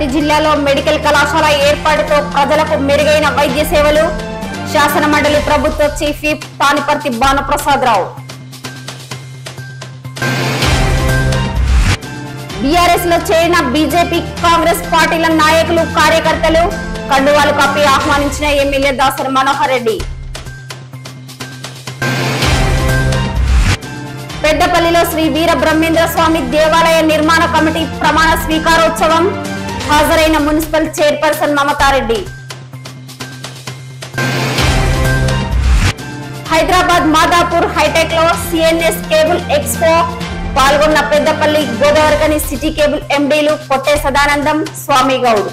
ప్రతి జిల్లాలో మెడికల్ కళాశాల ఏర్పాటుతో ప్రజలకు మెరుగైన వైద్య సేవలు శాసన మండలి ప్రభుత్వ chief whip Thaniparthi Bhanuprasad Rao BRS లో చేరిన బీజేపీ కాంగ్రెస్ పార్టీల నాయకులు కార్యకర్తలు కండువాలు కప్పి ఆహ్వానించిన ఎమ్మెల్యే దాసరి మనోహర్ రెడ్డి పెద్దపల్లిలో శ్రీ వీర బ్రహ్మేంద్ర స్వామి దేవాలయ నిర్మాణ కమిటీ ప్రమాణ స్వీకారోత్సవం హాజరైన municipal chairperson Mamata Reddy Hyderabad Madhapur hitech లో సిఎన్ఎస్ కేబుల్ ఎక్స్పో పాల్గొన్న పెద్దపల్లి గోదావరికని సిటీ కేబుల్ ఎండీలు కొట్టే సదానందం స్వామి గౌడ్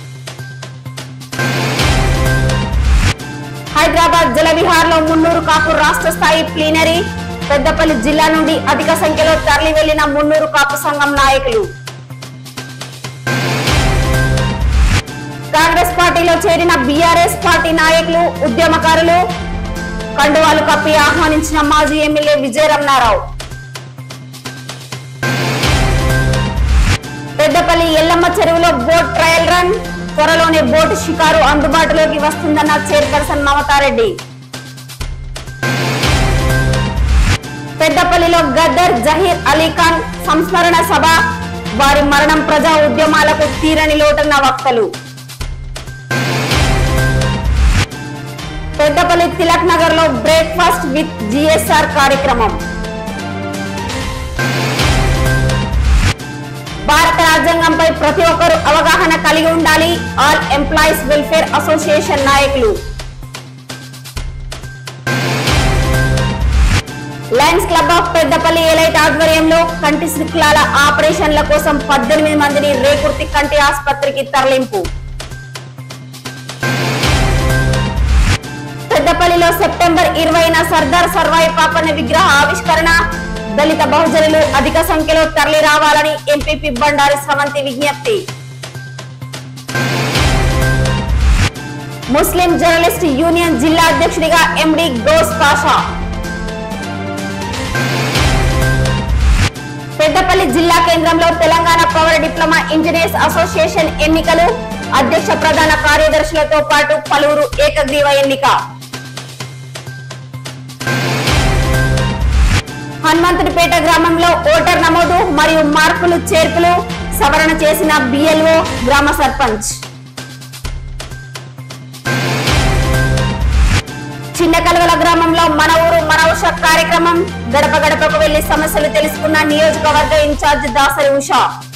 హైదరాబాద్ జలవిహార్ లో మున్నూరు కాపు రాష్ట్ర స్థాయి ప్లీనరీ పెద్దపల్లి జిల్లా నుండి అధిక సంఖ్యలో తరలి వెళ్లిన మున్నూరు కాపు సంఘం నాయకులు కాంగ్రెస్ పార్టీలో చేరిన బీఆర్ఎస్ పార్టీ నాయకులు ఉద్యమకారులు కండువాలు కప్పి ఆహ్వానించిన మాజీ ఎమ్మెల్యే విజయరమణారావు పెద్దపల్లి ఎల్లమ్మ చెరువులో బోట్ ట్రయల్ రన్ త్వరలోనే బోటు షికారు అందుబాటులోకి వస్తుందన్న చైర్పర్సన్ మమతారెడ్డి పెద్దపల్లిలో గద్దర్ జహీర్ అలీ ఖాన్ సంస్మరణ సభ వారి మరణం ప్రజా ఉద్యమాలకు తీరని లోటన్న వక్తలు పెద్దపల్లి తిలక్ నగర్ లో బ్రేక్ఫాస్ట్ విత్ జిఎస్ఆర్ కార్యక్రమం భారత రాజ్యాంగంపై ప్రతి ఒక్కరూ అవగాహన కలిగి ఉండాలి ఆల్ ఎంప్లాయీస్ వెల్ఫేర్ అసోసియేషన్ నాయకులు lions club of Peddapalli elite ఆధ్వర్యంలో కంటి శృక్లాల ఆపరేషన్ల కోసం పద్దెనిమిది మందిని రేకుర్తి కంటి ఆసుపత్రికి తరలింపు పెద్దపల్లిలో సెప్టెంబర్ ఇరవైన సర్దార్ సర్వాయి పాపన్న విగ్రహ ఆవిష్కరణ దళిత బహుజనులు అధిక సంఖ్యలో తరలి రావాలని ఎంపీపీ బండారి స్రవంతి విజ్ఞప్తి ముస్లిం జర్నలిస్ట్ యూనియన్ జిల్లా అధ్యక్షుడిగా ఎండి గౌస్ పాషా పెద్దపల్లి జిల్లా కేంద్రంలో Telangana power diploma engineers association ఎన్నికలు అధ్యక్ష ప్రధాన కార్యదర్శులతో పాటు పలువురు ఏకగ్రీవ ఎన్నిక హనుమంతుడిపేట గ్రామంలో ఓటర్ నమోదు మరియు మార్పులు చేర్పులు సవరణ చేసిన బిఎల్ఓ గ్రామ సర్పంచ్ చిన్న కలవల గ్రామంలో మన ఊరు మన ఉష కార్యక్రమం గడప గడపకు వెళ్లి సమస్యలు తెలుసుకున్న నియోజకవర్గ ఇన్ఛార్జ్ దాసరి ఉష